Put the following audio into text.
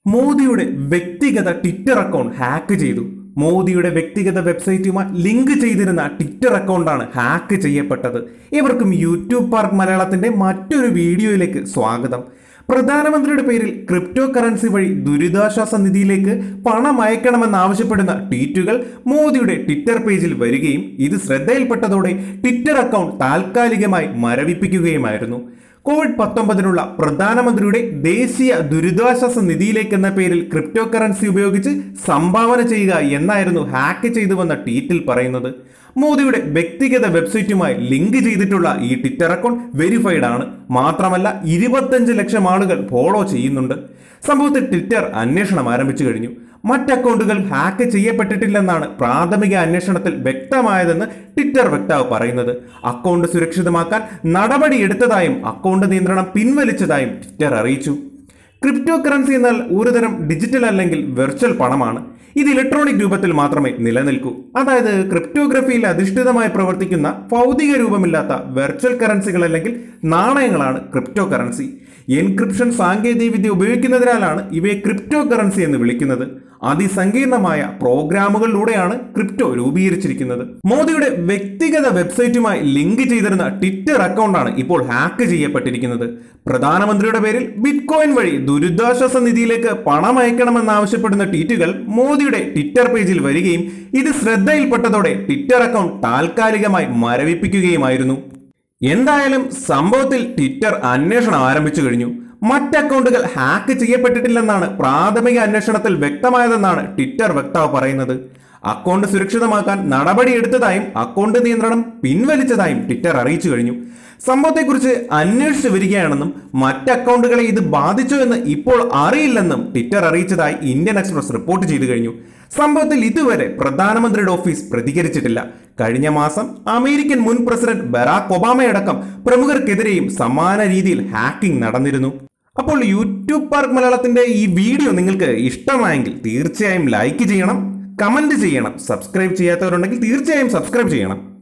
മോദിയുടെ വ്യക്തിഗത Twitter account hack ചെയ്തു മോദിയുടെ വ്യക്തിഗത വെബ്സൈറ്റുമായി ലിങ്ക് ചെയ്തിരുന്ന ട്വിറ്റർ അക്കൗണ്ടാണ് ഹാക്ക് ചെയ്യപ്പെട്ടത് ഇവർക്കും യൂട്യൂബ് പാർക്ക് മലയാളത്തിന്റെ മറ്റൊരു വീഡിയോയിലേക്ക് സ്വാഗതം പ്രധാനമന്ത്രിയുടെ പേരിൽ ക്രിപ്റ്റോ കറൻസി വഴി ദുരിതാശ്വാസ നിധിയിലേക്ക് പണം അയക്കണമെന്നാവശ്യപ്പെടുന്ന ട്വീറ്റുകൾ മോദിയുടെ ട്വിറ്റർ പേജിൽ വരികയും ഇത് ശ്രദ്ധയിൽപ്പെട്ടതോടെ ട്വിറ്റർ അക്കൗണ്ട് താൽക്കാലികമായി മരവിപ്പിക്കുകയുമായിരുന്നു കോവിഡ് പത്തൊമ്പതിനുള്ള പ്രധാനമന്ത്രിയുടെ ദേശീയ ദുരിതാശ്വാസ നിധിയിലേക്ക് എന്ന പേരിൽ ക്രിപ്റ്റോ കറൻസി ഉപയോഗിച്ച് സംഭാവന ചെയ്യുക എന്നായിരുന്നു ഹാക്ക് ചെയ്തു വന്ന ട്വീറ്റിൽ പറയുന്നത് മോദിയുടെ വ്യക്തിഗത വെബ്സൈറ്റുമായി ലിങ്ക് ചെയ്തിട്ടുള്ള ഈ ട്വിറ്റർ അക്കൗണ്ട് വെരിഫൈഡ് ആണ് മാത്രമല്ല ഇരുപത്തഞ്ച് ലക്ഷം ആളുകൾ ഫോളോ ചെയ്യുന്നുണ്ട് സംഭവത്തിൽ ട്വിറ്റർ അന്വേഷണം ആരംഭിച്ചു കഴിഞ്ഞു മറ്റ് അക്കൗണ്ടുകൾ ഹാക്ക് ചെയ്യപ്പെട്ടിട്ടില്ലെന്നാണ് പ്രാഥമിക അന്വേഷണത്തിൽ വ്യക്തമായതെന്ന് ട്വിറ്റർ വക്താവ് പറയുന്നത് അക്കൗണ്ട് സുരക്ഷിതമാക്കാൻ നടപടിയെടുത്തതായും അക്കൗണ്ട് നിയന്ത്രണം പിൻവലിച്ചതായും ട്വിറ്റർ അറിയിച്ചു ക്രിപ്റ്റോ കറൻസി എന്നാൽ ഒരുതരം ഡിജിറ്റൽ അല്ലെങ്കിൽ വെർച്വൽ പണമാണ് ഇത് ഇലക്ട്രോണിക് രൂപത്തിൽ മാത്രമേ നിലനിൽക്കൂ അതായത് ക്രിപ്റ്റോഗ്രഫിയിൽ അധിഷ്ഠിതമായി പ്രവർത്തിക്കുന്ന ഭൗതിക രൂപമില്ലാത്ത വെർച്വൽ കറൻസികൾ അല്ലെങ്കിൽ നാണയങ്ങളാണ് ക്രിപ്റ്റോ കറൻസി എൻക്രിപ്ഷൻ സാങ്കേതികവിദ്യ ഉപയോഗിക്കുന്നതിനാലാണ് ഇവയെ ക്രിപ്റ്റോ കറൻസി എന്ന് വിളിക്കുന്നത് അതിസങ്കീർണമായ പ്രോഗ്രാമുകളിലൂടെയാണ് ക്രിപ്റ്റോ രൂപീകരിച്ചിരിക്കുന്നത് മോദിയുടെ വ്യക്തിഗത വെബ്സൈറ്റുമായി ലിങ്ക് ചെയ്തിരുന്ന ട്വിറ്റർ അക്കൗണ്ടാണ് ഇപ്പോൾ ഹാക്ക് ചെയ്യപ്പെട്ടിരിക്കുന്നത് പ്രധാനമന്ത്രിയുടെ പേരിൽ ബിറ്റ്കോയിൻ വഴി ദുരിതാശ്വാസ നിധിയിലേക്ക് പണം അയക്കണമെന്നാവശ്യപ്പെടുന്ന ട്വീറ്റുകൾ മോദിയുടെ ട്വിറ്റർ പേജിൽ വരികയും ഇത് ശ്രദ്ധയിൽപ്പെട്ടതോടെ ട്വിറ്റർ അക്കൗണ്ട് താൽക്കാലികമായി മരവിപ്പിക്കുകയുമായിരുന്നു എന്തായാലും സംഭവത്തിൽ ട്വിറ്റർ അന്വേഷണം ആരംഭിച്ചു കഴിഞ്ഞു മറ്റ് അക്കൗണ്ടുകൾ ഹാക്ക് ചെയ്യപ്പെട്ടിട്ടില്ലെന്നാണ് പ്രാഥമിക അന്വേഷണത്തിൽ വ്യക്തമായതെന്നാണ് ട്വിറ്റർ വക്താവ് പറയുന്നത് അക്കൗണ്ട് സുരക്ഷിതമാക്കാൻ നടപടിയെടുത്തതായും അക്കൗണ്ട് നിയന്ത്രണം പിൻവലിച്ചതായും ട്വിറ്റർ അറിയിച്ചു കഴിഞ്ഞു സംഭവത്തെക്കുറിച്ച് അന്വേഷിച്ചു വരികയാണെന്നും മറ്റ് അക്കൗണ്ടുകളെ ഇത് ബാധിച്ചോ എന്ന് ഇപ്പോൾ അറിയില്ലെന്നും ട്വിറ്റർ അറിയിച്ചതായി ഇന്ത്യൻ എക്സ്പ്രസ് റിപ്പോർട്ട് ചെയ്തു കഴിഞ്ഞു സംഭവത്തിൽ ഇതുവരെ പ്രധാനമന്ത്രിയുടെ ഓഫീസ് പ്രതികരിച്ചിട്ടില്ല കഴിഞ്ഞ മാസം അമേരിക്കൻ മുൻ പ്രസിഡന്റ് ബറാക് ഒബാമയടക്കം പ്രമുഖർക്കെതിരെയും സമാന രീതിയിൽ ഹാക്കിംഗ് നടന്നിരുന്നു അപ്പോൾ യൂട്യൂബ് പാർക്ക് മലയാളത്തിന്റെ ഈ വീഡിയോ നിങ്ങൾക്ക് ഇഷ്ടമായെങ്കിൽ തീർച്ചയായും ലൈക്ക് ചെയ്യണം കമന്റ് ചെയ്യണം സബ്സ്ക്രൈബ് ചെയ്യാത്തവരുണ്ടെങ്കിൽ തീർച്ചയായും സബ്സ്ക്രൈബ് ചെയ്യണം